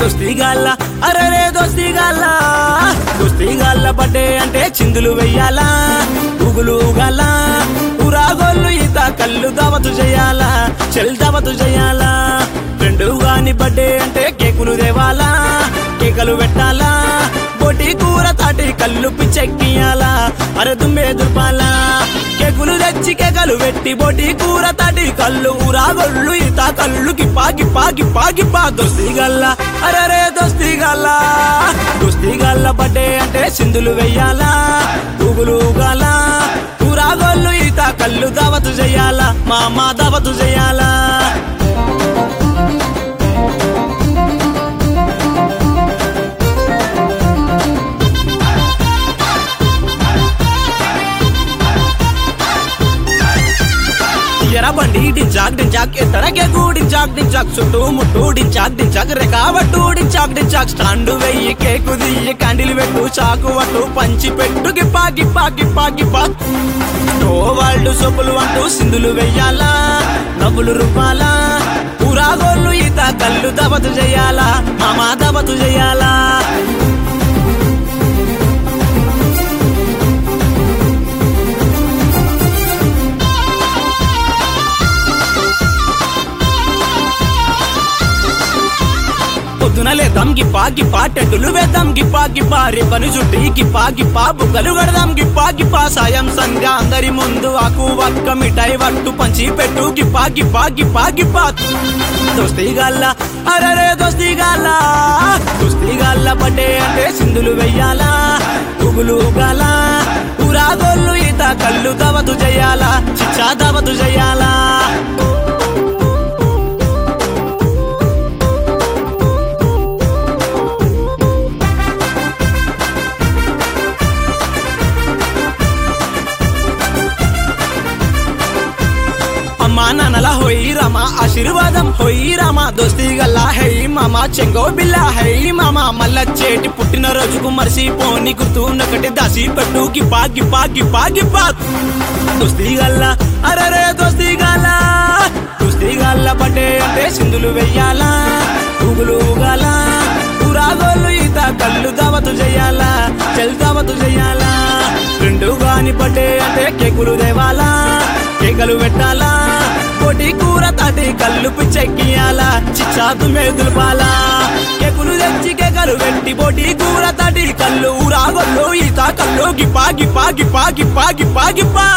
దోస్తిగాళ్ళ అరరే దోస్తిగాళ్ళ దోస్తిగాళ్ళ బడ్డే అంటే చిందులు వెయ్యాలా ఊగులు ఊగాల ఊరాగోళ్ళు ఈత కళ్ళు దావతు చేయాలా చెల్ దావతు చేయాలా రెండు గాని బడ్డే అంటే కేకులు దేవాలా కేకలు పెట్టాలా బొటి కూర తాటి కళ్ళు పిచ్చెక్కియాలా అరే దుమ్మే దుర్పాలా కేకులు తెచ్చి కేకలు పెట్టి బొటి కూర తాటి కళ్ళు ఊరాగొళ్ళు ఈత కళ్ళు గిప్పా గిప్పా గిప్పా గిప్పా దోస్తి గల్ల అరే దోస్తి గల్ల దోస్తి గల్ల బడ్డే అంటే సింధులు వెయ్యాలా ఊగులు ఊగాల ఊరాగోళ్ళు ఈత కళ్ళు దావతు చెయ్యాలా మా అమ్మ దావతు చెయ్యాలా ఎరా బండి డించాక్ డించాక్ ఎత్తడకే గూడించాక్ డించాక్ చుట్టూ ముట్టు డించాక్ డించాక్ రెకావట్టు డించాక్ డించాక్ స్టాండ్ వెయ్యి కేకు దియ్యి కండిలు పెట్టు చాకు వట్టు పంచి పెట్టు గిప్పా గిప్పా గిప్పా గిప్పా ఓ వాళ్ళు సొప్పులు అంటూ సింధులు వెయ్యాలా నవ్వులు రూపాలా ఊరాగోళ్ళు ఈత కళ్ళు దబతు చెయ్యాలా మామా దబతు చెయ్యాలా పొద్దున లేద్దాం గిప్పా గిప్పా టెంటులు వేద్దాం గిప్పా గిప్పా రిబ్బను చుట్టి గిప్పా గిప్పా బుగ్గలు కడదాం గిప్పా గిప్పా సాయం సంగా అందరి ముందు ఆకు వక్క మిఠాయి వట్టు పంచి పెట్టు గిప్పా గిప్పా గిప్పా గిప్పా దోస్తి గల్ల అరరే దోస్తి గల్ల దోస్తి గల్ల బడ్డే అంటే సింధులు వెయ్యాలా ఊగులు ఊగాల ఊరాగోళ్ళు ఈత కళ్ళు దవతు చేయాలా చిచ్చా దవతు చేయాలా అమ్మా నాన్నల హోయి రామా ఆశీర్వాదం హోయి రామా దోస్తి గల్లా హై మామా చెంగో బిల్లా హై మామా మల్ల చేటి పుట్టిన రోజుకు మర్చిపోని గుర్తు నొకటి దాసి పెట్టు గిప్పా గిప్పా గిప్పా గిప్పా దోస్తి గల్లా అరరే దోస్తి గల్లా దోస్తి గల్లా బడ్డే అంటే సింధులు వెయ్యాలా ఊగులు ఊగాల ఊరాగోళ్ళు ఈత కళ్ళు దావతు చెయ్యాలా చెల్ దావతు చెయ్యాలా రెండు గాని బడ్డే అంటే కేకులు దేవాలా కేకలు పెట్టాలా పొటి కూర తాటి కళ్ళు పిచ్చెక్కియాలా చిచ్చాతు మేదులపాలా కేకులు తెచ్చి కేకలు పెట్టి పొటి కూర తాటి కళ్ళు ఊరాగొల్లు ఈత కళ్ళు గిప్పా గిప్పా గిప్పా గిప్పా గిప్పా గిప్పా